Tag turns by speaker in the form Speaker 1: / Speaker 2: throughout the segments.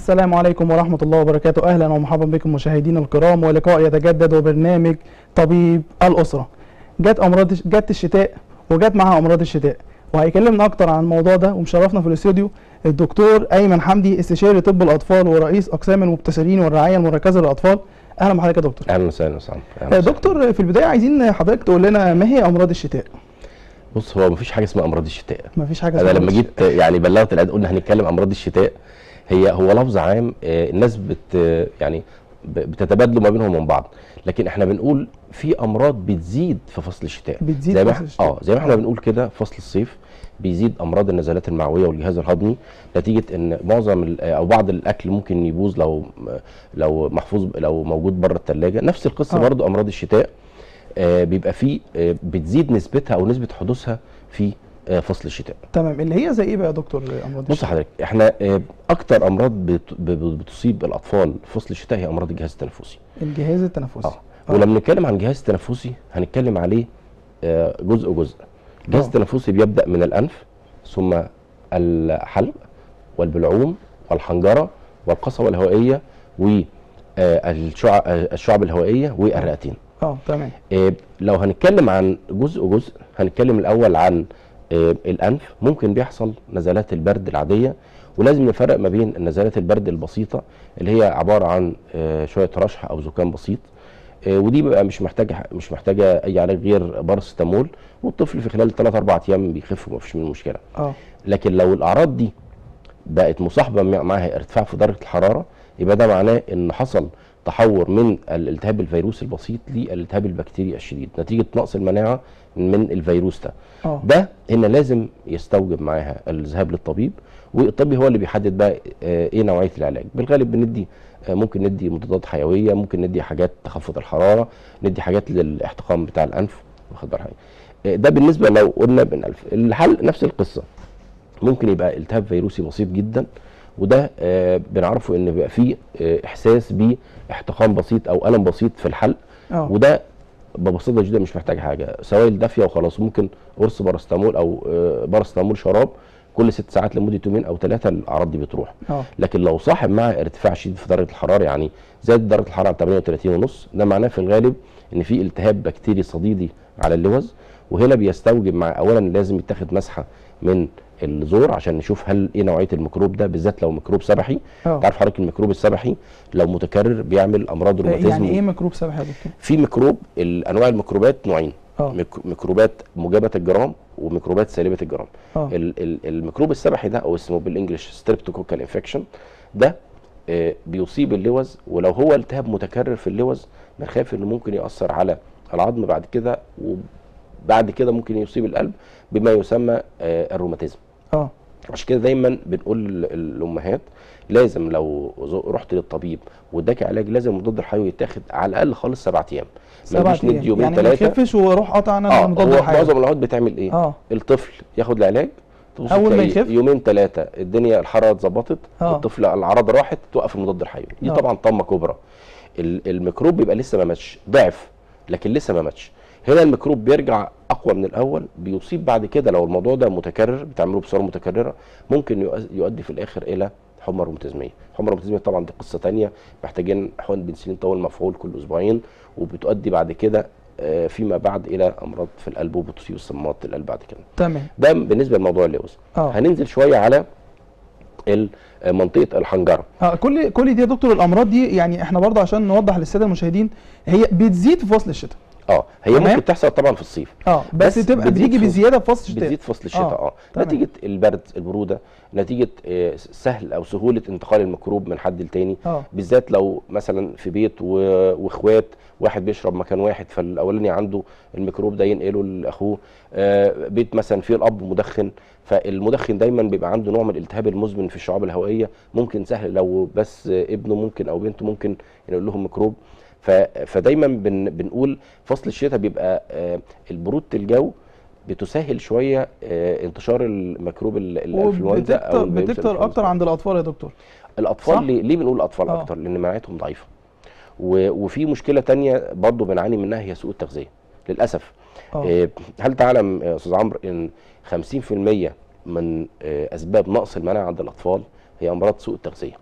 Speaker 1: السلام عليكم ورحمة الله وبركاته أهلا ومرحبا بكم مشاهدينا الكرام ولقاء يتجدد وبرنامج طبيب الأسرة جت أمراض جت الشتاء وجت معها أمراض الشتاء وهيكلمنا أكتر عن الموضوع ده ومشرفنا في الاستوديو الدكتور أيمن حمدي استشاري طب الأطفال ورئيس أقسام المبتسرين والرعاية المركزة للأطفال أهلا بحضرتك يا دكتور
Speaker 2: اهلا وسهلا وسهلا أهلاً
Speaker 1: آه،
Speaker 2: وسهلاً.
Speaker 1: دكتور في البداية عايزين حضرتك تقول لنا ما هي أمراض الشتاء
Speaker 2: بص هو مفيش حاجه اسمها امراض الشتاء
Speaker 1: مفيش حاجة
Speaker 2: انا
Speaker 1: اسمها
Speaker 2: لما
Speaker 1: أمراض
Speaker 2: جيت يعني بلغت العيادة قلنا هنتكلم امراض الشتاء هي هو لفظ عام آه، الناس بت يعني ب- بتتبادلوا ما بينهم وبين بعض لكن احنا بنقول في امراض بتزيد في فصل الشتاء
Speaker 1: بتزيد
Speaker 2: زي
Speaker 1: في
Speaker 2: ما
Speaker 1: فصل
Speaker 2: إحنا-
Speaker 1: الشتاء.
Speaker 2: اه زي ما احنا
Speaker 1: آه.
Speaker 2: بنقول كده في فصل الصيف بيزيد امراض النزلات المعويه والجهاز الهضمي نتيجه ان معظم ال- او بعض الاكل ممكن يبوظ لو لو محفوظ لو موجود بره الثلاجه نفس القصه
Speaker 1: آه.
Speaker 2: برضو امراض الشتاء آه، بيبقى فيه آه، بتزيد نسبتها او نسبه حدوثها في آه، فصل الشتاء
Speaker 1: تمام اللي هي زي إيه بقى يا دكتور أمراض
Speaker 2: بص
Speaker 1: الشتاء
Speaker 2: حضرتك احنا آه، اكتر امراض بت- ب- ب- بتصيب الاطفال في فصل الشتاء هي امراض الجهاز التنفسي
Speaker 1: الجهاز التنفسي
Speaker 2: اه ولما نتكلم عن الجهاز التنفسي هنتكلم عليه آه، جزء جزء الجهاز
Speaker 1: آه.
Speaker 2: التنفسي بيبدا من الانف ثم الحلق والبلعوم والحنجره والقصبه الهوائيه والشعب الهوائيه والرئتين
Speaker 1: اه تمام
Speaker 2: آه، لو هنتكلم عن جزء جزء هنتكلم الاول عن آه، الانف ممكن بيحصل نزلات البرد العاديه ولازم نفرق ما بين نزلات البرد البسيطه اللي هي عباره عن آه، شويه رشح او زكام بسيط آه، ودي بقى مش محتاجه مش محتاجه اي علاج غير بارستامول والطفل في خلال 3 4 ايام بيخف ومفيش منه مشكله
Speaker 1: اه
Speaker 2: لكن لو الاعراض دي بقت مصاحبه مع- معاها ارتفاع في درجه الحراره يبقى ده معناه ان حصل تحور من الالتهاب الفيروسي البسيط للالتهاب البكتيري الشديد نتيجه نقص المناعه من الفيروس ده
Speaker 1: اه
Speaker 2: ده هنا لازم يستوجب معاها الذهاب للطبيب والطبيب هو اللي بيحدد بقى آه، ايه نوعيه العلاج بالغالب بندي آه، ممكن ندي مضادات حيويه ممكن ندي حاجات تخفض الحراره ندي حاجات للاحتقان بتاع الانف واخد بالك آه، ده بالنسبه لو قلنا بالالف الحل نفس القصه ممكن يبقى التهاب فيروسي بسيط جدا وده آه، بنعرفه ان بيبقى فيه آه، احساس باحتقان بسيط او الم بسيط في الحلق
Speaker 1: اه
Speaker 2: وده ببساطه جدا مش محتاج حاجه سوائل دافيه وخلاص ممكن قرص باراستامول او آه، باراستامول شراب كل ست ساعات لمده يومين او ثلاثه الاعراض دي بتروح
Speaker 1: اه
Speaker 2: لكن لو صاحب معاه ارتفاع شديد في درجه الحراره يعني زاد درجه الحراره عن 38 ونص ده معناه في الغالب ان في التهاب بكتيري صديدي على اللوز وهنا بيستوجب مع اولا لازم يتاخد مسحه من الزور عشان نشوف هل ايه نوعيه الميكروب ده بالذات لو ميكروب سبحي
Speaker 1: اه
Speaker 2: تعرف حضرتك الميكروب السبحي لو متكرر بيعمل امراض روماتيزم
Speaker 1: يعني ايه ميكروب سبح يا دكتور؟
Speaker 2: في ميكروب انواع الميكروبات نوعين
Speaker 1: اه
Speaker 2: ميك- ميكروبات موجبه الجرام وميكروبات سالبه الجرام
Speaker 1: اه
Speaker 2: ال- ال- الميكروب السبحي ده او اسمه بالانجلش ستريبتوكوكال انفكشن ده آه، بيصيب اللوز ولو هو التهاب متكرر في اللوز بنخاف انه ممكن ياثر على العظم بعد كده وبعد كده ممكن يصيب القلب بما يسمى آه، الروماتيزم
Speaker 1: اه
Speaker 2: عشان كده دايما بنقول لل- للامهات لازم لو ز- رحت للطبيب واداك علاج لازم المضاد الحيوي يتاخد على الاقل خالص سبعة ايام ما
Speaker 1: سبعة
Speaker 2: نجيش ندي
Speaker 1: ايام
Speaker 2: يومين
Speaker 1: يعني ما
Speaker 2: ثلاثه
Speaker 1: يخفش واروح قاطع انا
Speaker 2: اه
Speaker 1: المضاد
Speaker 2: هو
Speaker 1: الحيوي
Speaker 2: معظم العيادات بتعمل ايه؟
Speaker 1: اه
Speaker 2: الطفل ياخد العلاج تبص
Speaker 1: أول ما
Speaker 2: تلاقي
Speaker 1: يخف؟
Speaker 2: يومين ثلاثه الدنيا الحراره اتظبطت
Speaker 1: آه.
Speaker 2: الطفل الاعراض راحت توقف المضاد الحيوي دي
Speaker 1: آه.
Speaker 2: طبعا طامه كبرى ال- الميكروب بيبقى لسه ما ماتش ضعف لكن لسه ما ماتش هنا الميكروب بيرجع اقوى من الاول بيصيب بعد كده لو الموضوع ده متكرر بتعمله بصوره متكرره ممكن يؤ- يؤدي في الاخر الى حمى روماتيزميه حمى روماتيزميه طبعا دي قصه تانية محتاجين حقن بنسلين طول مفعول كل اسبوعين وبتؤدي بعد كده آه، فيما بعد الى امراض في القلب وبتصيب صمامات القلب بعد كده
Speaker 1: تمام
Speaker 2: ده بالنسبه لموضوع اللوز
Speaker 1: اه
Speaker 2: هننزل شويه على ال- منطقه الحنجره
Speaker 1: اه كل كل دي يا دكتور الامراض دي يعني احنا برضه عشان نوضح للساده المشاهدين هي بتزيد في فصل الشتاء
Speaker 2: اه هي
Speaker 1: تمام.
Speaker 2: ممكن تحصل طبعا في الصيف
Speaker 1: اه بس,
Speaker 2: بس
Speaker 1: تبقى
Speaker 2: بتزيد
Speaker 1: بتيجي
Speaker 2: في-
Speaker 1: بزياده في فصل الشتاء
Speaker 2: بتزيد في فصل الشتاء
Speaker 1: آه،
Speaker 2: اه,
Speaker 1: تمام.
Speaker 2: نتيجه البرد البروده نتيجه آه، سهل او سهوله انتقال الميكروب من حد لتاني
Speaker 1: اه
Speaker 2: بالذات لو مثلا في بيت و- واخوات واحد بيشرب مكان واحد فالاولاني عنده الميكروب ده ينقله لاخوه آه، بيت مثلا فيه الاب مدخن فالمدخن دايما بيبقى عنده نوع من الالتهاب المزمن في الشعاب الهوائيه ممكن سهل لو بس ابنه ممكن او بنته ممكن ينقل لهم ميكروب ف- فدايما بن بنقول فصل الشتاء بيبقى آه، البروده الجو بتسهل شويه آه، انتشار الميكروب ال- الانفلونزا او
Speaker 1: وبتكتر
Speaker 2: الفيروس
Speaker 1: بتكتر
Speaker 2: الإنفلونزا.
Speaker 1: اكتر عند الاطفال يا دكتور
Speaker 2: الاطفال
Speaker 1: صح؟
Speaker 2: ليه, ليه بنقول الاطفال
Speaker 1: آه.
Speaker 2: اكتر لان مناعتهم ضعيفه و- وفي مشكله تانية برضو بنعاني منها هي سوء التغذيه للاسف
Speaker 1: اه
Speaker 2: آه، هل تعلم يا استاذ عمرو ان 50% من آه، اسباب نقص المناعه عند الاطفال هي امراض سوء التغذيه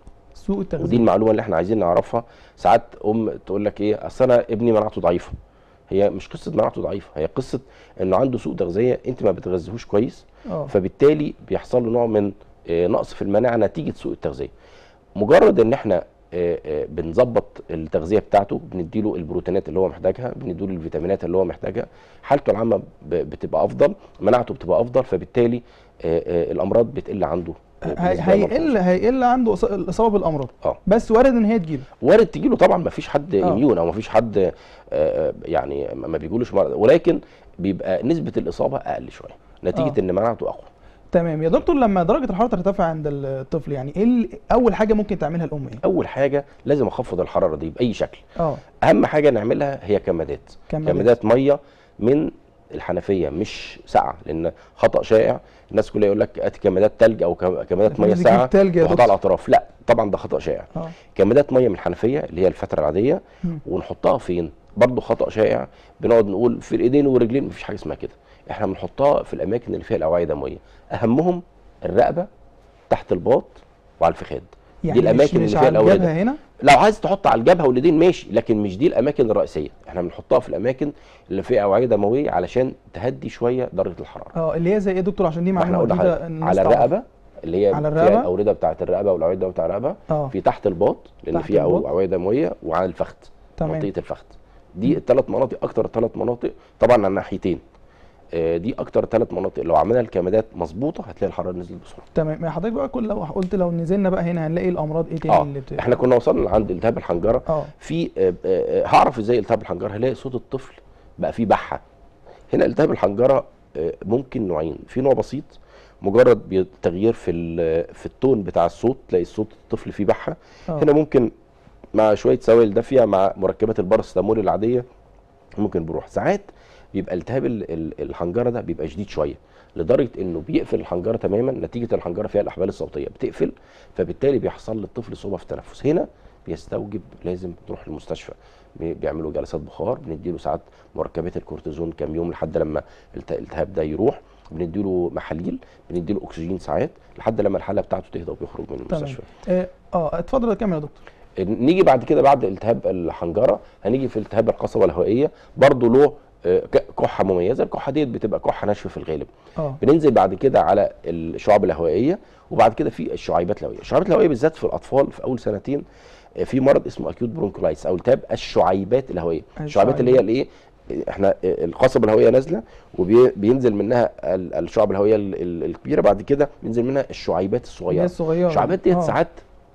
Speaker 1: سوء
Speaker 2: ودي
Speaker 1: التغذيه
Speaker 2: المعلومه اللي احنا عايزين نعرفها ساعات ام تقول لك ايه اصل انا ابني مناعته ضعيفه هي مش قصه مناعته ضعيفه هي قصه انه عنده سوء تغذيه انت ما بتغذيهوش كويس
Speaker 1: اه
Speaker 2: فبالتالي بيحصل له نوع من آه، نقص في المناعه نتيجه سوء التغذيه مجرد ان احنا آه، آه، بنظبط التغذيه بتاعته بنديله البروتينات اللي هو محتاجها بنديله الفيتامينات اللي هو محتاجها حالته العامه ب- بتبقى افضل مناعته بتبقى افضل فبالتالي آه، آه، الامراض بتقل عنده
Speaker 1: هي-
Speaker 2: بنسبة
Speaker 1: هيقل
Speaker 2: ملحوظة.
Speaker 1: هيقل عنده إص- الاصابه بالامراض
Speaker 2: اه
Speaker 1: بس وارد ان هي تجيله
Speaker 2: وارد تجيله طبعا ما فيش حد
Speaker 1: آه.
Speaker 2: اميون او ما فيش حد آه، آه، يعني ما ما بيجيلوش مرض ولكن بيبقى نسبه الاصابه اقل شويه نتيجه
Speaker 1: آه.
Speaker 2: ان مناعته اقوى
Speaker 1: تمام يا دكتور لما درجه الحراره ترتفع عند الطفل يعني ايه ال- اول حاجه ممكن تعملها الام ايه
Speaker 2: اول حاجه لازم اخفض الحراره دي باي شكل
Speaker 1: اه
Speaker 2: اهم حاجه نعملها هي كمادات
Speaker 1: كمادات.
Speaker 2: كمادات ميه من الحنفيه مش ساقعه لان خطا شائع الناس كلها يقول لك هات كمادات تلج او كم- كمادات ميه
Speaker 1: نجيب
Speaker 2: ساقعه
Speaker 1: تلج يا
Speaker 2: وحطها
Speaker 1: دكتور.
Speaker 2: على الاطراف لا طبعا ده خطا شائع
Speaker 1: اه
Speaker 2: كمادات ميه من الحنفيه اللي هي الفتره العاديه
Speaker 1: مم.
Speaker 2: ونحطها فين برضه خطا شائع بنقعد نقول في الايدين والرجلين مفيش حاجه اسمها كده احنا بنحطها في الاماكن اللي فيها الاوعيه الدمويه اهمهم الرقبه تحت الباط وعلى الفخاد
Speaker 1: يعني
Speaker 2: الأماكن
Speaker 1: مش,
Speaker 2: اللي
Speaker 1: مش
Speaker 2: فيها
Speaker 1: على
Speaker 2: الأوردة.
Speaker 1: الجبهه هنا
Speaker 2: لو عايز تحط على الجبهه والايدين ماشي لكن مش دي الاماكن الرئيسيه احنا بنحطها في الاماكن اللي فيها اوعيه دمويه علشان تهدي شويه درجه الحراره
Speaker 1: اه اللي هي زي ايه يا دكتور عشان دي
Speaker 2: ما احنا
Speaker 1: معلومه
Speaker 2: قلنا
Speaker 1: جديده
Speaker 2: حاجة
Speaker 1: الناس
Speaker 2: على
Speaker 1: تعرف.
Speaker 2: الرقبه اللي هي
Speaker 1: على
Speaker 2: فيها
Speaker 1: الرقبة.
Speaker 2: الاورده بتاعه الرقبه والاوعيه الدمويه بتاع الرقبه
Speaker 1: اه
Speaker 2: في تحت الباط لان
Speaker 1: تحت
Speaker 2: فيها أو-
Speaker 1: الباط.
Speaker 2: اوعيه دمويه وعلى الفخذ
Speaker 1: تمام
Speaker 2: منطقه الفخذ دي الثلاث مناطق اكتر ثلاث مناطق طبعا على الناحيتين آه، دي اكتر ثلاث مناطق لو عملنا الكمادات مظبوطه هتلاقي الحراره نزلت بسرعه
Speaker 1: تمام يا حضرتك بقى كل لو قلت لو نزلنا بقى هنا هنلاقي الامراض ايه تاني
Speaker 2: اه
Speaker 1: اللي بت...
Speaker 2: احنا كنا وصلنا عند التهاب الحنجره
Speaker 1: اه
Speaker 2: في آه، آه، آه، هعرف ازاي التهاب الحنجره هلاقي صوت الطفل بقى فيه بحه هنا التهاب الحنجره آه، ممكن نوعين في نوع بسيط مجرد بي- تغيير في ال- في التون بتاع الصوت تلاقي الصوت الطفل فيه بحه
Speaker 1: اه
Speaker 2: هنا ممكن مع شويه سوائل دافيه مع مركبات الباراسيتامول العاديه ممكن بيروح ساعات بيبقى التهاب ال- ال- الحنجره ده بيبقى شديد شويه لدرجه انه بيقفل الحنجره تماما نتيجه الحنجره فيها الاحبال الصوتيه بتقفل فبالتالي بيحصل للطفل صعوبه في التنفس هنا بيستوجب لازم تروح المستشفى بي- بيعملوا جلسات بخار بنديله ساعات مركبات الكورتيزون كام يوم لحد لما الت- الالتهاب ده يروح بنديله محاليل بنديله اكسجين ساعات لحد لما الحاله بتاعته تهدى وبيخرج من
Speaker 1: تمام
Speaker 2: المستشفى
Speaker 1: اه آه، اتفضل كمل يا دكتور
Speaker 2: نيجي بعد كده بعد التهاب الحنجره هنيجي في التهاب القصبه الهوائيه برضه له آه، ك- كحه مميزه الكحه ديت بتبقى كحه ناشفه في الغالب
Speaker 1: اه
Speaker 2: بننزل بعد كده على الشعاب الهوائيه وبعد كده في الشعيبات الهوائيه الشعيبات الهوائيه بالذات في الاطفال في اول سنتين آه، في مرض اسمه اكيوت برونكولايتس او التهاب الشعيبات الهوائيه الشعيبات اللي هي الايه احنا آه، القصبه الهوائيه نازله وبينزل منها ال- الشعب الهوائيه ال- ال- الكبيره بعد كده بينزل منها الشعيبات
Speaker 1: اللي هي
Speaker 2: الصغيره
Speaker 1: الصغيره
Speaker 2: الشعيبات ديت
Speaker 1: آه،
Speaker 2: ساعات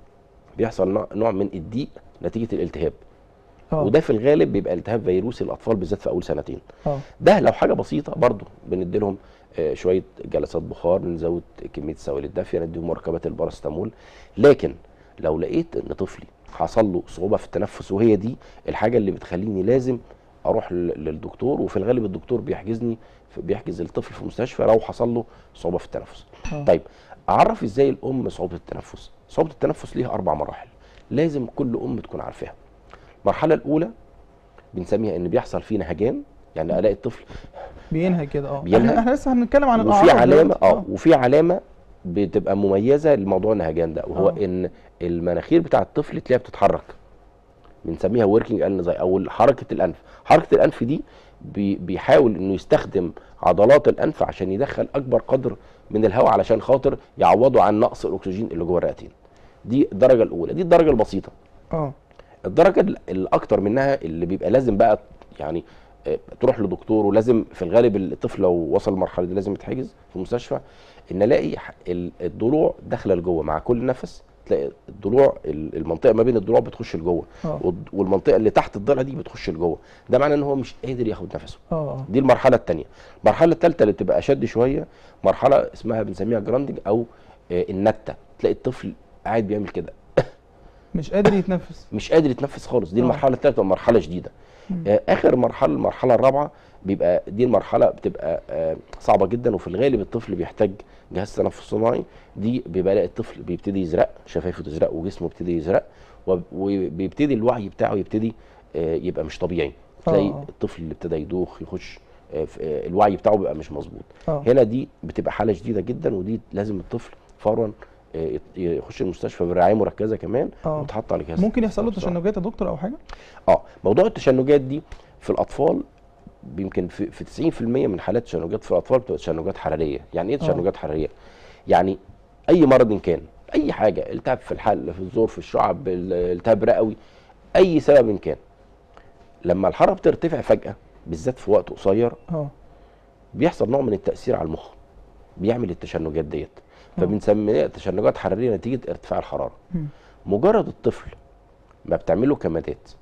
Speaker 2: بيحصل نوع- نوع من الضيق نتيجه الالتهاب
Speaker 1: اه
Speaker 2: وده في الغالب بيبقى التهاب فيروسي للاطفال بالذات في اول سنتين
Speaker 1: اه
Speaker 2: ده لو حاجه بسيطه برضو بندي لهم آه، شويه جلسات بخار نزود كميه السوائل الدافيه نديهم مركبات الباراسيتامول لكن لو لقيت ان طفلي حصل له صعوبه في التنفس وهي دي الحاجه اللي بتخليني لازم اروح لل- للدكتور وفي الغالب الدكتور بيحجزني في- بيحجز الطفل في مستشفى لو حصل له صعوبه في التنفس
Speaker 1: آه.
Speaker 2: طيب اعرف ازاي الام صعوبه التنفس صعوبه التنفس ليها اربع مراحل لازم كل ام تكون عارفاها المرحله الاولى بنسميها ان بيحصل فيه نهجان يعني الاقي الطفل
Speaker 1: بينهج كده اه
Speaker 2: بينهج.
Speaker 1: احنا احنا لسه هنتكلم عن الاعراض
Speaker 2: وفي علامه
Speaker 1: دلوقتي.
Speaker 2: اه وفي علامه بتبقى مميزه لموضوع النهجان ده وهو
Speaker 1: آه.
Speaker 2: ان المناخير بتاع الطفل تلاقيها بتتحرك بنسميها وركينج انزاي او حركه الانف حركه الانف دي بي- بيحاول انه يستخدم عضلات الانف عشان يدخل اكبر قدر من الهواء علشان خاطر يعوضوا عن نقص الاكسجين اللي جوه الرئتين دي الدرجه الاولى دي الدرجه البسيطه
Speaker 1: اه
Speaker 2: الدرجه ال- الاكتر منها اللي بيبقى لازم بقى يعني آه، تروح لدكتور ولازم في الغالب الطفل لو وصل المرحله دي لازم يتحجز في المستشفى ان الاقي ح- ال- الضلوع داخله لجوه مع كل نفس تلاقي الضلوع ال- المنطقه ما بين الضلوع بتخش لجوه
Speaker 1: اه
Speaker 2: والض- والمنطقه اللي تحت الضلع دي بتخش لجوه ده معناه ان هو مش قادر ياخد نفسه
Speaker 1: اه
Speaker 2: دي المرحله الثانيه المرحله الثالثه اللي بتبقى اشد شويه مرحله اسمها بنسميها جراندنج او آه، النته تلاقي الطفل قاعد بيعمل كده
Speaker 1: مش قادر يتنفس
Speaker 2: مش قادر يتنفس خالص دي
Speaker 1: آه.
Speaker 2: المرحله الثالثه مرحله شديده
Speaker 1: مم.
Speaker 2: آه، اخر مرحله المرحله الرابعه بيبقى دي المرحله بتبقى آه، صعبه جدا وفي الغالب الطفل بيحتاج جهاز تنفس صناعي دي بيبقى لاقي الطفل بيبتدي يزرق شفايفه تزرق وجسمه يبتدي يزرق وب- وبيبتدي الوعي بتاعه يبتدي آه، يبقى مش طبيعي تلاقي
Speaker 1: آه.
Speaker 2: الطفل اللي ابتدى يدوخ يخش آه، في- آه، الوعي بتاعه بيبقى مش مظبوط
Speaker 1: اه
Speaker 2: هنا دي بتبقى حاله شديده جدا ودي لازم الطفل فورا آه، يت- يخش المستشفى برعايه مركزه كمان
Speaker 1: اه
Speaker 2: وتحط على كاس
Speaker 1: ممكن يحصل له
Speaker 2: استئصال.
Speaker 1: تشنجات يا دكتور او حاجه
Speaker 2: اه موضوع التشنجات دي في الاطفال يمكن في, في 90% من حالات التشنجات في الاطفال بتبقى تشنجات حراريه يعني ايه
Speaker 1: آه.
Speaker 2: تشنجات حراريه يعني اي مرض إن كان اي حاجه التهاب في الحلق في الزور في الشعب ال- التهاب رئوي اي سبب إن كان لما الحراره بترتفع فجاه بالذات في وقت قصير
Speaker 1: اه
Speaker 2: بيحصل نوع من التاثير على المخ بيعمل التشنجات ديت
Speaker 1: آه.
Speaker 2: فبنسميها تشنجات حراريه نتيجه ارتفاع الحراره
Speaker 1: مم.
Speaker 2: مجرد الطفل ما بتعمله كمادات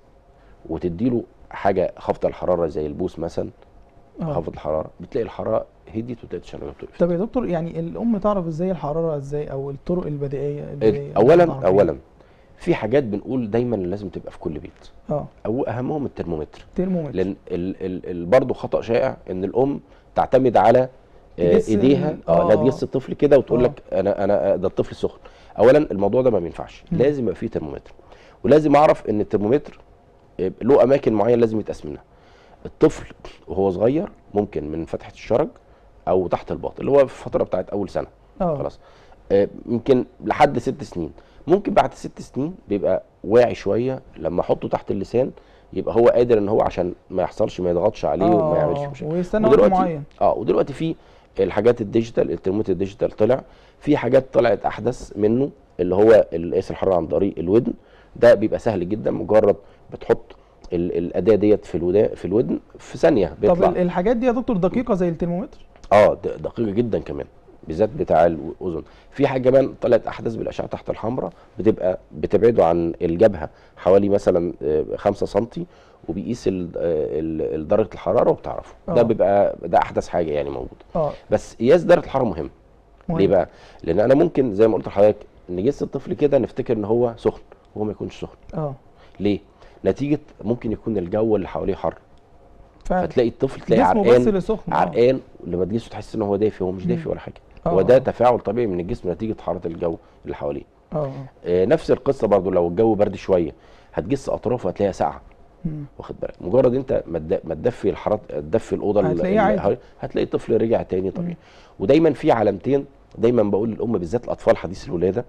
Speaker 2: وتديله حاجه خفض الحراره زي البوس مثلا
Speaker 1: اه
Speaker 2: خفض الحراره بتلاقي الحراره هديت وتلاقي التشنجات وقفت
Speaker 1: طب يا دكتور يعني الام تعرف ازاي الحراره ازاي او الطرق البديهيه البديهية
Speaker 2: اولا
Speaker 1: تعرف إيه؟
Speaker 2: اولا في حاجات بنقول دايما لازم تبقى في كل بيت
Speaker 1: اه
Speaker 2: او اهمهم الترمومتر
Speaker 1: ترمومتر
Speaker 2: لان ال ال ال برضه خطا شائع ان الام تعتمد على آه،
Speaker 1: تجس
Speaker 2: ايديها
Speaker 1: ال-
Speaker 2: اه لا
Speaker 1: آه.
Speaker 2: تجس الطفل كده وتقول
Speaker 1: آه.
Speaker 2: لك انا انا ده الطفل سخن اولا الموضوع ده ما بينفعش
Speaker 1: مم.
Speaker 2: لازم يبقى فيه ترمومتر ولازم اعرف ان الترمومتر آه، له اماكن معينه لازم يتقاس منها الطفل وهو صغير ممكن من فتحه الشرج او تحت الباط اللي هو في الفتره بتاعت اول سنه
Speaker 1: اه
Speaker 2: خلاص آه، يمكن لحد ست سنين ممكن بعد ست سنين بيبقى واعي شويه لما احطه تحت اللسان يبقى هو قادر ان هو عشان ما يحصلش ما يضغطش عليه وما يعملش مشاكل
Speaker 1: ويستنى وقت
Speaker 2: ودلوقتي-
Speaker 1: معين
Speaker 2: اه ودلوقتي في الحاجات الديجيتال الترمومتر الديجيتال طلع في حاجات طلعت احدث منه اللي هو قياس الحراره عن طريق الودن ده بيبقى سهل جدا مجرد بتحط ال- الاداه ديت في الودا في الودن في ثانيه
Speaker 1: طب
Speaker 2: بيطلع
Speaker 1: ال- الحاجات دي يا دكتور دقيقه زي الترمومتر
Speaker 2: اه د- دقيقه جدا كمان بالذات بتاع الاذن في حاجه كمان طلعت احدث بالاشعه تحت الحمراء بتبقى بتبعده عن الجبهه حوالي مثلا 5 سم وبيقيس ال- ال- ال- درجه الحراره وبتعرفه
Speaker 1: آه.
Speaker 2: ده بيبقى ده احدث حاجه يعني موجوده
Speaker 1: اه
Speaker 2: بس قياس درجه الحراره مهم
Speaker 1: مهم.
Speaker 2: ليه بقى لان انا ممكن زي ما قلت لحضرتك نجس الطفل كده نفتكر ان هو سخن وهو ما يكونش سخن
Speaker 1: اه
Speaker 2: ليه نتيجه ممكن يكون الجو اللي حواليه حر
Speaker 1: فعلا
Speaker 2: فتلاقي الطفل تلاقيه
Speaker 1: جسمه بس
Speaker 2: عرقان
Speaker 1: اللي سخن آه.
Speaker 2: عرقان لما تجيسه تحس ان هو دافي هو مش
Speaker 1: مم.
Speaker 2: دافي ولا حاجه
Speaker 1: آه،
Speaker 2: هو ده
Speaker 1: آه.
Speaker 2: تفاعل طبيعي من الجسم نتيجه حراره الجو اللي حواليه
Speaker 1: اه اه
Speaker 2: آه نفس القصه برضو لو الجو برد شويه هتجس اطرافه هتلاقيها ساقعه
Speaker 1: مم.
Speaker 2: واخد بالك مجرد انت ما تد- ما تدفي الحراره تدفي الاوضه اللي-
Speaker 1: هتلاقيه
Speaker 2: اللي
Speaker 1: عادي.
Speaker 2: حوالي- هتلاقي الطفل رجع تاني طبيعي
Speaker 1: مم.
Speaker 2: ودايما في علامتين دايما بقول للام بالذات الاطفال حديث الولاده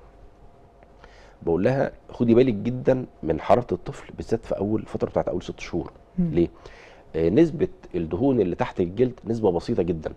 Speaker 2: بقول لها خدي بالك جدا من حراره الطفل بالذات في اول فتره بتاعت اول ست شهور
Speaker 1: مم.
Speaker 2: ليه؟ آه نسبه الدهون اللي تحت الجلد نسبه بسيطه جدا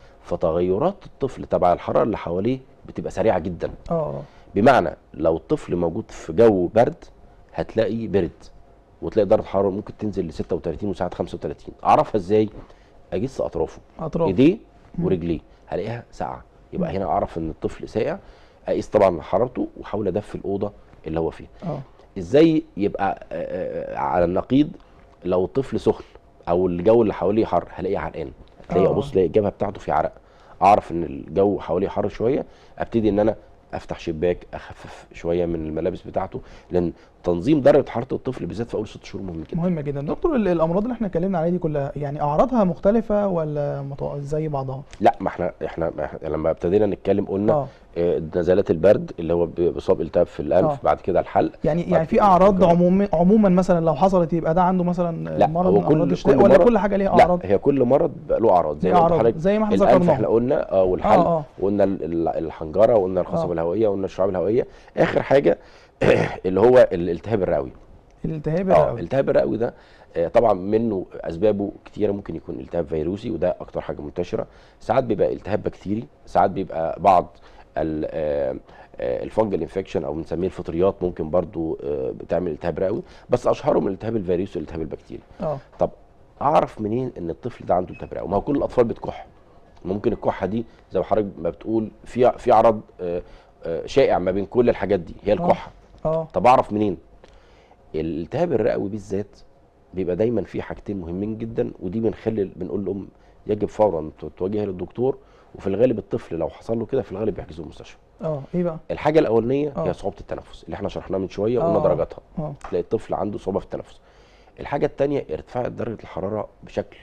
Speaker 2: فتغيرات الطفل تبع الحراره اللي حواليه بتبقى سريعه جدا
Speaker 1: اه اه
Speaker 2: بمعنى لو الطفل موجود في جو برد هتلاقي برد وتلاقي درجه حراره ممكن تنزل ل 36 وساعات 35 اعرفها ازاي اجس اطرافه
Speaker 1: اطراف
Speaker 2: ايديه
Speaker 1: مم.
Speaker 2: ورجليه هلاقيها ساقعه يبقى هنا اعرف ان الطفل ساقع اقيس طبعا حرارته واحاول ادفي الاوضه اللي هو فيها
Speaker 1: اه
Speaker 2: ازاي يبقى آه، آه، على النقيض لو الطفل سخن او الجو اللي حواليه حر هلاقيه عرقان هتلاقي
Speaker 1: آه.
Speaker 2: ابص الاقي الجبهه بتاعته في عرق اعرف ان الجو حواليه حر شويه ابتدي ان انا افتح شباك اخفف شويه من الملابس بتاعته لان تنظيم درجه حراره الطفل بالذات في اول ست شهور مهم جدا
Speaker 1: مهمه جدا دكتور ال- الامراض اللي احنا اتكلمنا عليها دي كلها يعني اعراضها مختلفه ولا متو... زي بعضها
Speaker 2: لا ما احنا احنا ما إحنا لما ابتدينا نتكلم قلنا
Speaker 1: اه
Speaker 2: آه، نزلات البرد اللي هو بيصاب التهاب في الانف
Speaker 1: آه.
Speaker 2: بعد كده الحلق
Speaker 1: يعني
Speaker 2: بعد
Speaker 1: يعني في
Speaker 2: كده
Speaker 1: اعراض
Speaker 2: الجرح.
Speaker 1: عموما عموما مثلا لو حصلت يبقى ده عنده مثلا
Speaker 2: لا،
Speaker 1: مرض
Speaker 2: هو
Speaker 1: من
Speaker 2: كل-
Speaker 1: امراض الشتاء
Speaker 2: كل
Speaker 1: ولا
Speaker 2: مرض-
Speaker 1: كل حاجه ليها
Speaker 2: لا
Speaker 1: اعراض
Speaker 2: هي كل مرض بقى له اعراض زي
Speaker 1: ليه
Speaker 2: ما قلت
Speaker 1: أعراض،
Speaker 2: لحضرتك
Speaker 1: زي ما احنا
Speaker 2: الانف
Speaker 1: ذكرناه.
Speaker 2: احنا قلنا اه والحلق
Speaker 1: اه اه
Speaker 2: وقلنا ال- ال- الحنجره وقلنا القصبه
Speaker 1: آه.
Speaker 2: الهوائيه وقلنا الشعاب الهوائيه اخر حاجه اللي هو الالتهاب الرئوي
Speaker 1: الالتهاب
Speaker 2: اه
Speaker 1: الرئوي
Speaker 2: الالتهاب الرئوي ده آه، طبعا منه اسبابه كتيره ممكن يكون التهاب فيروسي وده اكتر حاجه منتشره ساعات بيبقى التهاب بكتيري ساعات بيبقى بعض ال- آه، آه، الفنجل انفكشن او بنسميه الفطريات ممكن برضو آه، بتعمل التهاب رئوي بس اشهرهم الالتهاب الفيروسي والالتهاب البكتيري
Speaker 1: اه
Speaker 2: طب اعرف منين ان الطفل ده عنده التهاب رئوي ما هو كل الاطفال بتكح ممكن الكحه دي زي ما حضرتك ما بتقول في في عرض آه، آه، شائع ما بين كل الحاجات دي هي الكحه
Speaker 1: اه
Speaker 2: طب اعرف منين الالتهاب الرئوي بالذات بيبقى دايما فيه حاجتين مهمين جدا ودي بنخلي بنقول للام يجب فورا تواجهها للدكتور وفي الغالب الطفل لو حصل له كده في الغالب بيحجزوه المستشفى
Speaker 1: اه ايه بقى
Speaker 2: الحاجه الاولانيه
Speaker 1: آه.
Speaker 2: هي صعوبه التنفس اللي احنا شرحناها من شويه وقلنا
Speaker 1: آه.
Speaker 2: درجاتها
Speaker 1: اه
Speaker 2: تلاقي الطفل عنده صعوبه في التنفس الحاجه الثانيه ارتفاع درجه الحراره بشكل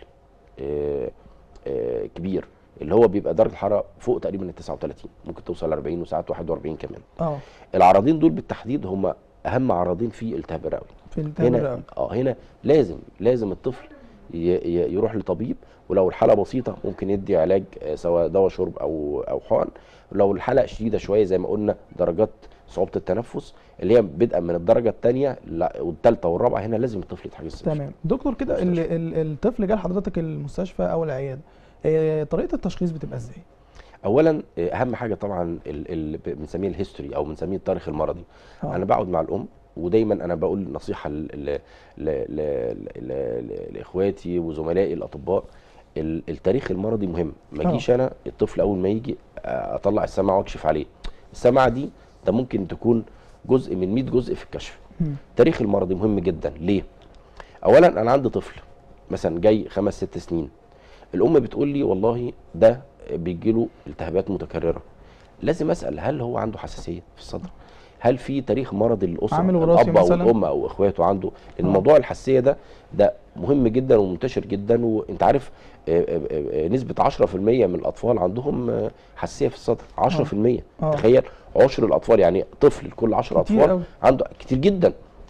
Speaker 2: آه، آه، كبير اللي هو بيبقى درجه الحراره فوق تقريبا ال 39 ممكن توصل ل 40 وساعات 41 كمان
Speaker 1: اه
Speaker 2: العرضين دول بالتحديد هم اهم عرضين في التهاب الرئوي
Speaker 1: في الالتهاب
Speaker 2: هنا
Speaker 1: الرئوي
Speaker 2: اه هنا لازم لازم الطفل ي- ي- يروح لطبيب ولو الحاله بسيطه ممكن يدي علاج آه، سواء دواء شرب او او حقن لو الحاله شديده شويه زي ما قلنا درجات صعوبه التنفس اللي هي بدءا من الدرجه الثانيه والثالثه والرابعه هنا لازم الطفل يتحجز في
Speaker 1: تمام دكتور كده ال-
Speaker 2: مستشفى.
Speaker 1: ال- الطفل جه لحضرتك المستشفى او العياده آه، طريقه التشخيص بتبقى ازاي
Speaker 2: اولا آه، اهم حاجه طبعا ال- ال- بنسميه الهيستوري او بنسميه التاريخ المرضي
Speaker 1: آه.
Speaker 2: انا بقعد مع الام ودايما انا بقول نصيحه ل- ل- ل- ل- ل- ل- لاخواتي وزملائي الاطباء ال- التاريخ المرضي مهم ما
Speaker 1: آه.
Speaker 2: اجيش انا الطفل اول ما يجي آه، اطلع السماعه واكشف عليه السماعه دي ده ممكن تكون جزء من 100 جزء في الكشف
Speaker 1: مم.
Speaker 2: التاريخ المرضي مهم جدا ليه اولا انا عندي طفل مثلا جاي خمس ست سنين الام بتقول لي والله ده بيجي له التهابات متكرره لازم اسال هل هو عنده حساسيه في الصدر هل في تاريخ مرضي للاسره
Speaker 1: عامل وراثي
Speaker 2: الاب او
Speaker 1: مثلاً؟
Speaker 2: الام او اخواته عنده لان
Speaker 1: آه.
Speaker 2: موضوع الحساسيه ده ده مهم جدا ومنتشر جدا وانت عارف آه، آه، آه، نسبه 10% من الاطفال عندهم آه، حساسيه في الصدر 10%
Speaker 1: آه.
Speaker 2: تخيل عشر الاطفال يعني طفل لكل 10
Speaker 1: كتير
Speaker 2: اطفال
Speaker 1: أوي.
Speaker 2: عنده كتير جدا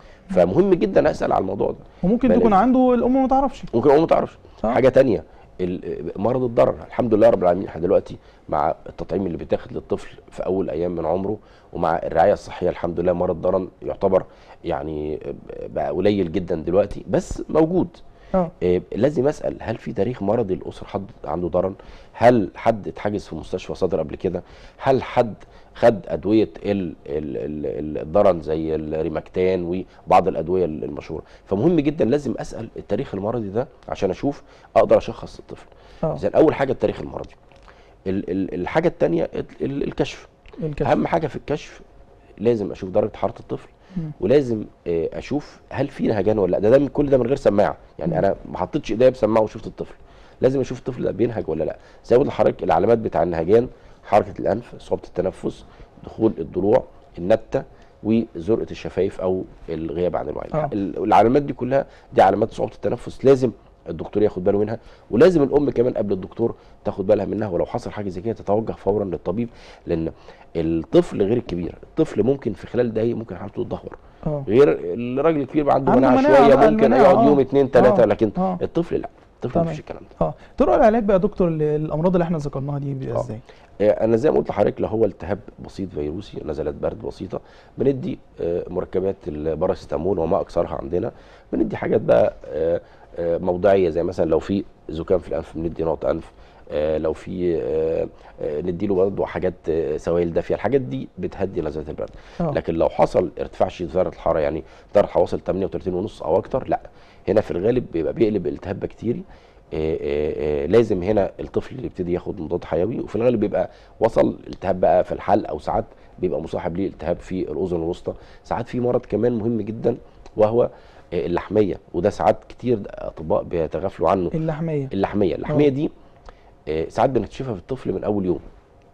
Speaker 2: فمهم جدا اسال على الموضوع ده
Speaker 1: وممكن
Speaker 2: بلاش.
Speaker 1: تكون عنده الام ما تعرفش
Speaker 2: ممكن هو ما تعرفش
Speaker 1: صح.
Speaker 2: حاجه تانية ال- مرض الضرر الحمد لله رب العالمين احنا دلوقتي مع التطعيم اللي بيتاخد للطفل في اول ايام من عمره ومع الرعايه الصحيه الحمد لله مرض الضرر يعتبر يعني بقى قليل جدا دلوقتي بس موجود
Speaker 1: اه
Speaker 2: إيه، لازم اسال هل في تاريخ مرضي الاسره حد عنده ضرر هل حد اتحجز في مستشفى صدر قبل كده هل حد خد ادويه ال- ال- ال- الضرر زي الريماكتان وبعض الادويه المشهوره فمهم جدا لازم اسال التاريخ المرضي ده عشان اشوف اقدر اشخص الطفل
Speaker 1: اه
Speaker 2: اذا اول حاجه التاريخ المرضي ال- ال- الحاجه الثانيه الكشف
Speaker 1: الكشف
Speaker 2: اهم حاجه في الكشف لازم اشوف درجه حراره الطفل
Speaker 1: مم.
Speaker 2: ولازم آه، اشوف هل في نهجان ولا لا ده, ده من كل ده من غير سماعه يعني
Speaker 1: مم.
Speaker 2: انا ما حطيتش ايديا بسماعه وشفت الطفل لازم اشوف الطفل ده بينهج ولا لا زي ما قلت لحضرتك العلامات بتاع النهجان حركه الانف صعوبه التنفس دخول الضلوع النته وزرقه الشفايف او الغياب عن الوعي
Speaker 1: آه.
Speaker 2: ال- العلامات دي كلها دي علامات صعوبه التنفس لازم الدكتور ياخد باله منها ولازم الام كمان قبل الدكتور تاخد بالها منها ولو حصل حاجه زي كده تتوجه فورا للطبيب لان الطفل غير الكبير الطفل ممكن في خلال دقايق ممكن حالته تتدهور
Speaker 1: اه
Speaker 2: غير الراجل الكبير بقى عنده
Speaker 1: عنده
Speaker 2: مناعه
Speaker 1: مناعة
Speaker 2: شويه
Speaker 1: بقى،
Speaker 2: ممكن
Speaker 1: المناعة،
Speaker 2: يقعد
Speaker 1: آه.
Speaker 2: يوم اتنين تلاته
Speaker 1: آه.
Speaker 2: لكن
Speaker 1: آه.
Speaker 2: الطفل لا الطفل
Speaker 1: تمام.
Speaker 2: مفيش الكلام ده
Speaker 1: اه طرق العلاج بقى يا دكتور للامراض اللي احنا ذكرناها دي بيبقى
Speaker 2: آه.
Speaker 1: ازاي
Speaker 2: آه، انا زي ما قلت لحضرتك لو هو التهاب بسيط فيروسي نزلات برد بسيطه بندي آه، مركبات الباراسيتامول وما اكثرها عندنا بندي حاجات بقى آه، آه، موضعيه زي مثلا لو في زكام في الانف بندي نقط انف آه، لو في آه، آه، نديله برضه حاجات آه، سوائل دافيه الحاجات دي بتهدي نزلات البرد
Speaker 1: اه
Speaker 2: لكن لو حصل ارتفاع شديد في درجه الحراره يعني درجه الحراره وصلت 38 ونص او اكتر لا هنا في الغالب بيبقى بيقلب التهاب بكتيري آه، آه، آه، لازم هنا الطفل اللي يبتدي ياخد مضاد حيوي وفي الغالب بيبقى وصل التهاب بقى في الحلق او ساعات بيبقى مصاحب ليه التهاب في الاذن الوسطى ساعات في مرض كمان مهم جدا وهو آه، اللحميه وده ساعات كتير اطباء بيتغافلوا عنه
Speaker 1: اللحميه
Speaker 2: اللحميه اللحميه
Speaker 1: آه.
Speaker 2: دي آه، ساعات بنكتشفها في الطفل من اول يوم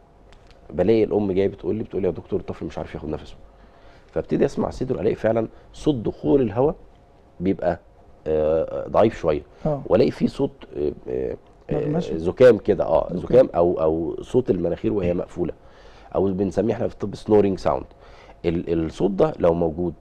Speaker 2: بلاقي الام جايه بتقول لي بتقول لي يا دكتور الطفل مش عارف ياخد نفسه فابتدي اسمع صدره الاقي فعلا صوت دخول الهواء بيبقى آه، ضعيف شويه
Speaker 1: اه
Speaker 2: والاقي فيه صوت آه، آه، آه،
Speaker 1: نغمشة.
Speaker 2: زكام كده اه
Speaker 1: زكام.
Speaker 2: زكام او او صوت المناخير وهي مقفوله او بنسميه احنا في الطب سنورينج ساوند الصوت ده لو موجود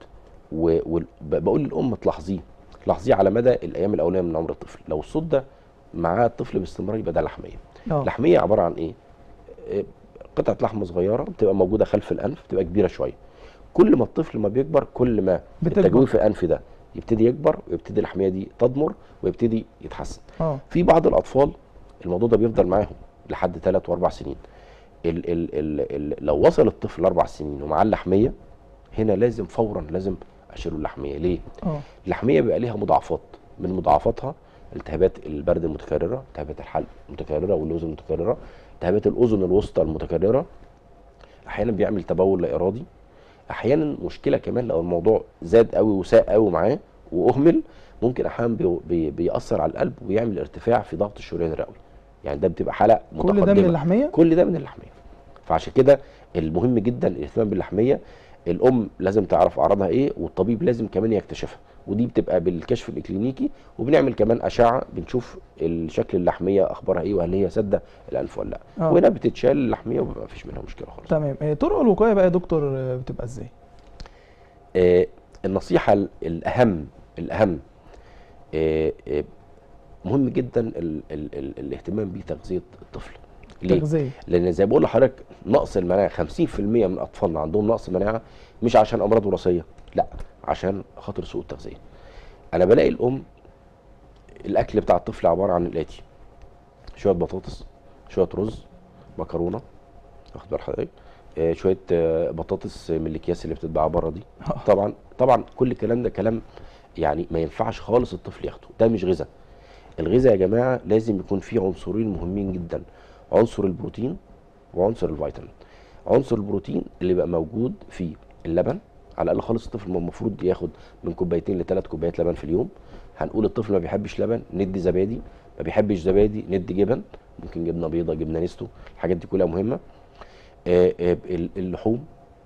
Speaker 2: وبقول للام تلاحظيه تلاحظيه على مدى الايام الاوليه من عمر الطفل لو الصوت ده معاه الطفل باستمرار يبقى ده لحميه
Speaker 1: اه
Speaker 2: لحميه عباره عن ايه آه، قطعه لحم صغيره بتبقى موجوده خلف الانف بتبقى كبيره شويه كل ما الطفل ما بيكبر كل ما
Speaker 1: بتكبر.
Speaker 2: التجويف الانفي ده يبتدي يكبر ويبتدي اللحميه دي تضمر ويبتدي يتحسن
Speaker 1: اه
Speaker 2: في بعض الاطفال الموضوع ده بيفضل معاهم لحد ثلاث واربع سنين ال ال ال ال لو وصل الطفل اربع سنين ومعاه اللحميه هنا لازم فورا لازم اشيله اللحميه ليه؟
Speaker 1: اه
Speaker 2: اللحميه بيبقى ليها مضاعفات من مضاعفاتها التهابات البرد المتكرره التهابات الحلق المتكرره واللوز المتكرره التهابات الاذن الوسطى المتكرره احيانا بيعمل تبول لا ارادي احيانا مشكله كمان لو الموضوع زاد قوي وساء قوي معاه واهمل ممكن احيانا بي بي بيأثر على القلب ويعمل ارتفاع في ضغط الشريان الرئوي يعني ده بتبقى حاله
Speaker 1: كل ده من
Speaker 2: متقدمة.
Speaker 1: اللحميه
Speaker 2: كل ده من اللحميه فعشان كده المهم جدا الاهتمام باللحميه الام لازم تعرف اعراضها ايه والطبيب لازم كمان يكتشفها ودي بتبقى بالكشف الاكلينيكي وبنعمل كمان اشعه بنشوف الشكل اللحميه اخبارها ايه وهل هي سده الانف ولا لا
Speaker 1: آه.
Speaker 2: وهنا بتتشال اللحميه وما فيش منها مشكله خالص
Speaker 1: تمام آه، طرق الوقايه بقى يا دكتور آه، بتبقى ازاي
Speaker 2: آه النصيحه ال- الاهم الاهم آه آه مهم جدا ال ال ال الاهتمام بتغذيه الطفل ليه؟
Speaker 1: تغذيه
Speaker 2: لان زي ما بقول لحضرتك نقص المناعه 50% من اطفالنا عندهم نقص مناعه مش عشان امراض وراثيه لا عشان خاطر سوء التغذيه انا بلاقي الام الاكل بتاع الطفل عباره عن الاتي شويه بطاطس شويه رز مكرونه واخد بال حضرتك آه، شويه آه، بطاطس من الاكياس اللي بتتباع بره دي طبعا طبعا كل الكلام ده كلام يعني ما ينفعش خالص الطفل ياخده ده مش غذاء الغذاء يا جماعه لازم يكون فيه عنصرين مهمين جدا عنصر البروتين وعنصر الفيتامين عنصر البروتين اللي بقى موجود في اللبن على الاقل خالص الطفل المفروض ياخد من كوبايتين لثلاث كوبايات لبن في اليوم هنقول الطفل ما بيحبش لبن ندي زبادي ما بيحبش زبادي ندي جبن ممكن جبنه بيضه جبنه نستو الحاجات دي كلها مهمه آه، آه، ال- اللحوم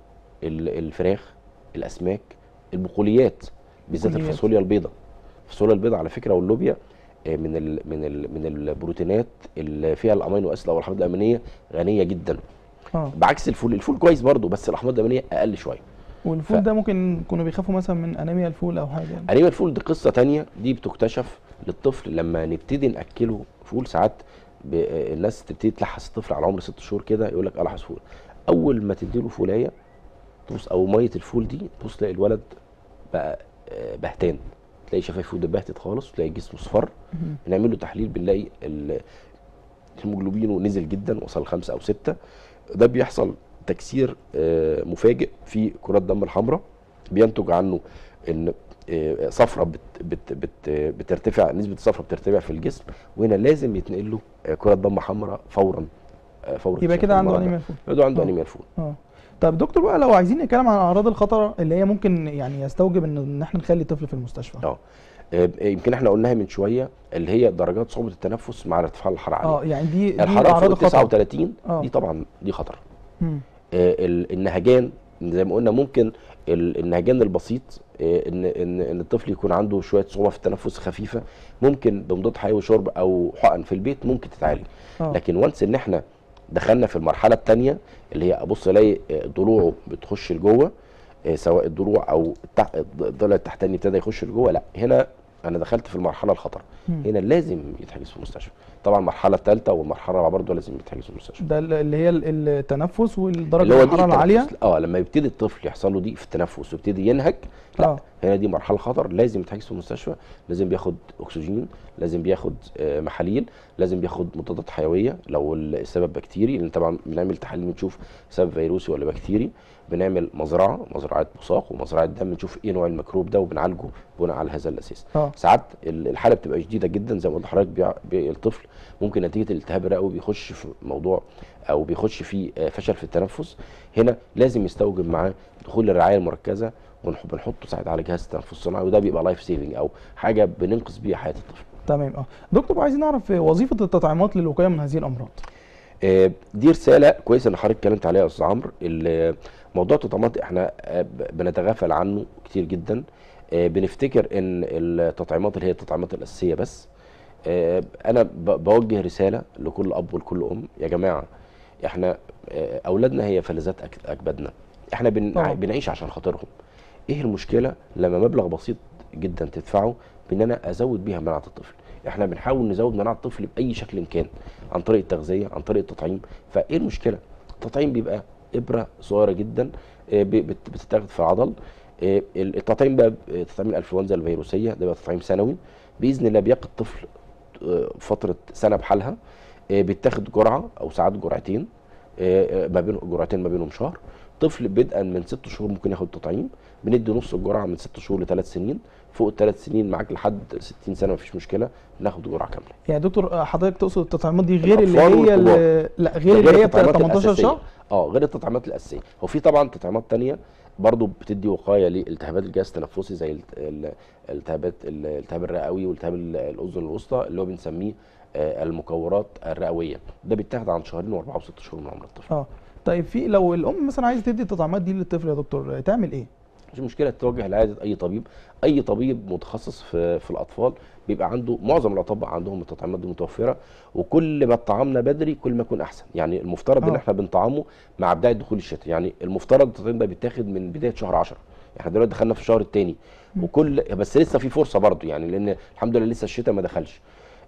Speaker 2: ال- الفراخ الاسماك البقوليات بالذات
Speaker 1: بقوليات.
Speaker 2: الفاصوليا البيضاء الفاصوليا البيضاء على فكره واللوبيا آه، من ال من ال من البروتينات اللي فيها الامينو اسيد او الاحماض الامينيه غنيه جدا
Speaker 1: اه
Speaker 2: بعكس الفول الفول كويس برضو بس الاحماض الامينيه اقل شويه
Speaker 1: والفول
Speaker 2: ف-
Speaker 1: ده ممكن يكونوا بيخافوا مثلا من انيميا الفول او حاجه يعني.
Speaker 2: انيميا الفول دي قصه تانية دي بتكتشف للطفل لما نبتدي ناكله فول ساعات ب- آه، الناس تبتدي تلحس الطفل على عمر ست شهور كده يقول لك الحس فول اول ما تديله فولايه تبص او ميه الفول دي تبص تلاقي الولد بقى آه، بهتان تلاقي شفايفه دبهتت خالص وتلاقي جسمه اصفر
Speaker 1: مهم.
Speaker 2: بنعمل له تحليل بنلاقي ال- الهيموجلوبينه نزل جدا وصل خمسة او ستة ده بيحصل تكسير آه، مفاجئ في كرات الدم الحمراء بينتج عنه ان آه، صفرة بت بت بت بترتفع نسبة الصفرة بترتفع في الجسم وهنا لازم يتنقل له آه، كرات دم حمراء فورا آه، فورا
Speaker 1: يبقى
Speaker 2: اكتشاف
Speaker 1: كده عنده
Speaker 2: المرض ده.
Speaker 1: انيميا الفول
Speaker 2: يبقى عنده
Speaker 1: آه.
Speaker 2: انيميا الفول
Speaker 1: اه طب دكتور بقى لو عايزين نتكلم عن اعراض الخطر اللي هي ممكن يعني يستوجب ان ان احنا نخلي طفل في المستشفى
Speaker 2: اه آه، يمكن احنا قلناها من شويه اللي هي درجات صعوبه التنفس مع ارتفاع الحراره عاليه
Speaker 1: اه يعني دي دي
Speaker 2: الحراره
Speaker 1: اعراض
Speaker 2: فوق
Speaker 1: الخطر
Speaker 2: 39
Speaker 1: آه.
Speaker 2: دي طبعا دي خطر
Speaker 1: مم.
Speaker 2: آه، ال- النهجان زي ما قلنا ممكن ال- النهجان البسيط آه، ان ان ان الطفل يكون عنده شويه صعوبه في التنفس خفيفه ممكن بمضاد حيوي شرب او حقن في البيت ممكن تتعالج
Speaker 1: اه
Speaker 2: لكن وانس ان احنا دخلنا في المرحله الثانيه اللي هي ابص الاقي آه، ضلوعه بتخش لجوه آه، سواء الضلوع او التح- الضلع التحتاني ابتدى يخش لجوه لا هنا انا دخلت في المرحله الخطر
Speaker 1: مم.
Speaker 2: هنا لازم يتحجز في المستشفى طبعا المرحله الثالثه والمرحله الرابعه برضه لازم يتحجز في المستشفى
Speaker 1: ده ال- اللي هي ال- التنفس والدرجه
Speaker 2: اللي هو ضيق
Speaker 1: الحراره العاليه
Speaker 2: التنفس. اه لما يبتدي الطفل يحصل له ضيق في التنفس ويبتدي ينهج لا
Speaker 1: اه
Speaker 2: هنا دي مرحله خطر لازم يتحجز في المستشفى لازم بياخد اكسجين لازم بياخد آه، محاليل لازم بياخد مضادات حيويه لو السبب بكتيري لان طبعا بنعمل تحاليل بنشوف سبب فيروسي ولا بكتيري بنعمل مزرعه مزرعه بصاق ومزرعه دم نشوف ايه نوع الميكروب ده وبنعالجه بناء على هذا الاساس
Speaker 1: اه
Speaker 2: ساعات ال- الحاله بتبقى شديده جدا زي ما قلت لحضرتك بيع- بي- الطفل ممكن نتيجه الالتهاب الرئوي بيخش في موضوع او بيخش في آه، فشل في التنفس هنا لازم يستوجب معاه دخول الرعايه المركزه ونح- بنحطه ساعتها على جهاز التنفس الصناعي وده بيبقى لايف سيفنج او حاجه بننقذ بيها حياه الطفل
Speaker 1: تمام اه دكتور بقى عايزين نعرف وظيفه التطعيمات للوقايه من هذه الامراض
Speaker 2: آه، دي رساله كويسه ان حضرتك اتكلمت عليها يا استاذ عمرو ال- موضوع التطعيمات احنا آه، ب- بنتغافل عنه كتير جدا آه، بنفتكر ان التطعيمات اللي هي التطعيمات الاساسيه بس آه، انا ب- بوجه رساله لكل اب ولكل ام يا جماعه احنا آه، اولادنا هي فلذات أك- اكبادنا احنا بن...
Speaker 1: طبعا.
Speaker 2: بنعيش عشان خاطرهم ايه المشكله لما مبلغ بسيط جدا تدفعه بان انا ازود بيها مناعه الطفل احنا بنحاول نزود مناعه الطفل باي شكل كان عن طريق التغذيه عن طريق التطعيم فايه المشكله التطعيم بيبقى ابره صغيره جدا آه، ب- بت- بتتاخد في العضل آه، التطعيم بقى آه، تطعيم الانفلونزا الفيروسيه ده بقى تطعيم سنوي باذن الله بيقي الطفل آه، فتره سنه بحالها آه، بيتاخد جرعه او ساعات جرعتين آه، آه، ما بين جرعتين ما بينهم شهر طفل بدءا من ست شهور ممكن ياخد تطعيم بندي نص الجرعه من ست شهور لثلاث سنين فوق الثلاث سنين معاك لحد 60 سنه مفيش مشكله ناخد جرعه كامله
Speaker 1: يعني دكتور آه، حضرتك تقصد التطعيمات دي غير اللي
Speaker 2: الأطفال
Speaker 1: هي
Speaker 2: والكبار.
Speaker 1: ال- لا غير اللي هي بتاعت
Speaker 2: التطعيمات
Speaker 1: 18
Speaker 2: الأساسية.
Speaker 1: شهر
Speaker 2: اه غير التطعيمات الاساسيه هو في طبعا تطعيمات تانية برضو بتدي وقايه لالتهابات الجهاز التنفسي زي الت- ال- الالتهابات الالتهاب الرئوي والتهاب ال- الاذن الوسطى اللي هو بنسميه آه، المكورات الرئويه ده بيتاخد عن شهرين واربعه وست شهور من عمر الطفل
Speaker 1: اه طيب في لو الام مثلا عايزه تدي التطعيمات دي للطفل يا دكتور آه، تعمل ايه؟
Speaker 2: مش مشكله توجه لعياده اي طبيب اي طبيب متخصص في في الاطفال بيبقى عنده معظم الاطباء عندهم التطعيمات دي متوفره وكل ما اتطعمنا بدري كل ما يكون احسن يعني المفترض ان
Speaker 1: آه.
Speaker 2: احنا بنطعمه مع بدايه دخول الشتاء يعني المفترض التطعيم ده بيتاخد من بدايه شهر 10 احنا دلوقتي دخلنا في الشهر الثاني وكل بس لسه في فرصه برضه يعني لان الحمد لله لسه الشتاء ما دخلش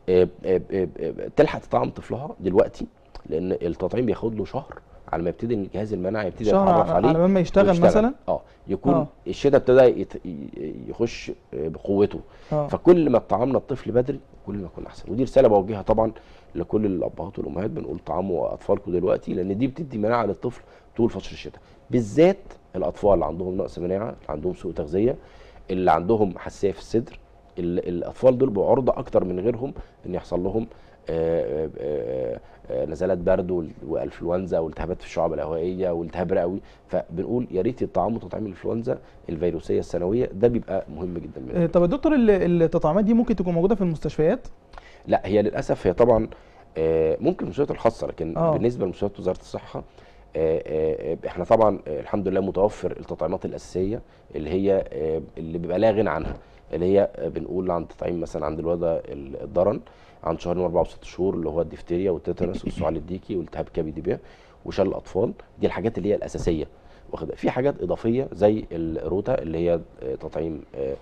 Speaker 2: آه، آه، آه، آه، تلحق تطعم طفلها دلوقتي لان التطعيم بياخد له شهر على ما يبتدي الجهاز المناعي يبتدي
Speaker 1: شهر
Speaker 2: يتعرف
Speaker 1: على
Speaker 2: عليه
Speaker 1: على ما يشتغل
Speaker 2: ويشتغل.
Speaker 1: مثلا
Speaker 2: اه يكون
Speaker 1: آه.
Speaker 2: آه. الشتاء ابتدى يت... ي- يخش آه، بقوته
Speaker 1: اه
Speaker 2: فكل ما طعمنا الطفل بدري كل ما كنا احسن ودي رساله بوجهها طبعا لكل الابهات والامهات بنقول طعموا اطفالكم دلوقتي لان دي بتدي مناعه للطفل طول فتره الشتاء بالذات الاطفال اللي عندهم نقص مناعه اللي عندهم سوء تغذيه اللي عندهم حساسيه في الصدر ال- الاطفال دول بيبقوا عرضه اكتر من غيرهم ان يحصل لهم آه، آه، آه، نزلات برد وال- والانفلونزا والتهابات في الشعب الهوائيه والتهاب رئوي فبنقول يا ريت يطعموا تطعيم الانفلونزا الفيروسيه السنويه ده بيبقى مهم جدا بالنسبة
Speaker 1: آه، طب يا دكتور ال- التطعيمات دي ممكن تكون موجوده في المستشفيات
Speaker 2: لا هي للاسف هي طبعا آه، ممكن المستشفيات الخاصه لكن
Speaker 1: آه.
Speaker 2: أوه. بالنسبه لمستشفيات وزاره الصحه آه، آه، احنا طبعا آه، الحمد لله متوفر التطعيمات الاساسيه اللي هي آه، اللي بيبقى لا غنى عنها اللي هي آه، بنقول عن تطعيم مثلا عند الوضع الضرن عند شهرين واربعه وست شهور اللي هو الدفتيريا والتيتانوس والسعال الديكي والتهاب كبدي بيه وشل الاطفال دي الحاجات اللي هي الاساسيه واخد في حاجات اضافيه زي الروتا اللي هي آه، تطعيم آه،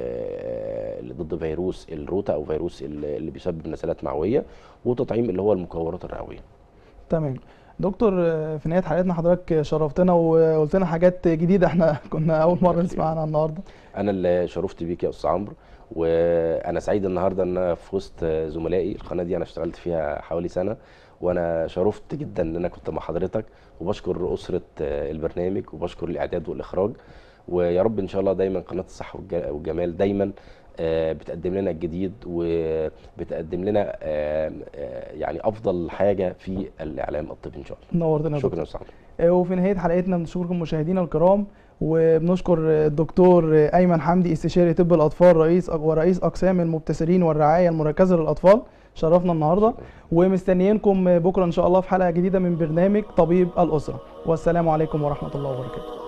Speaker 2: آه، اللي ضد فيروس الروتا او فيروس اللي اللي بيسبب نزلات معويه وتطعيم اللي هو المكورات الرئويه
Speaker 1: تمام دكتور آه، في نهايه حلقتنا حضرتك شرفتنا وقلت لنا حاجات جديده احنا كنا اول مره نسمع عنها النهارده
Speaker 2: انا اللي شرفت بيك يا استاذ عمرو وانا سعيد النهارده ان انا في وسط زملائي القناه دي انا اشتغلت فيها حوالي سنه وانا شرفت جدا ان انا كنت مع حضرتك وبشكر اسره البرنامج وبشكر الاعداد والاخراج ويا رب ان شاء الله دايما قناه الصحه والج- والجمال دايما آه، بتقدم لنا الجديد وبتقدم لنا آه، آه، يعني افضل حاجه في الاعلام الطبي ان شاء الله
Speaker 1: نورتنا يا
Speaker 2: شكرا
Speaker 1: دكتور
Speaker 2: يا استاذ عمرو
Speaker 1: آه، وفي نهايه حلقتنا بنشكركم مشاهدينا الكرام وبنشكر الدكتور ايمن حمدي استشاري طب الاطفال رئيس ورئيس اقسام المبتسرين والرعايه المركزه للاطفال شرفنا النهارده ومستنيينكم بكره ان شاء الله في حلقه جديده من برنامج طبيب الاسره والسلام عليكم ورحمه الله وبركاته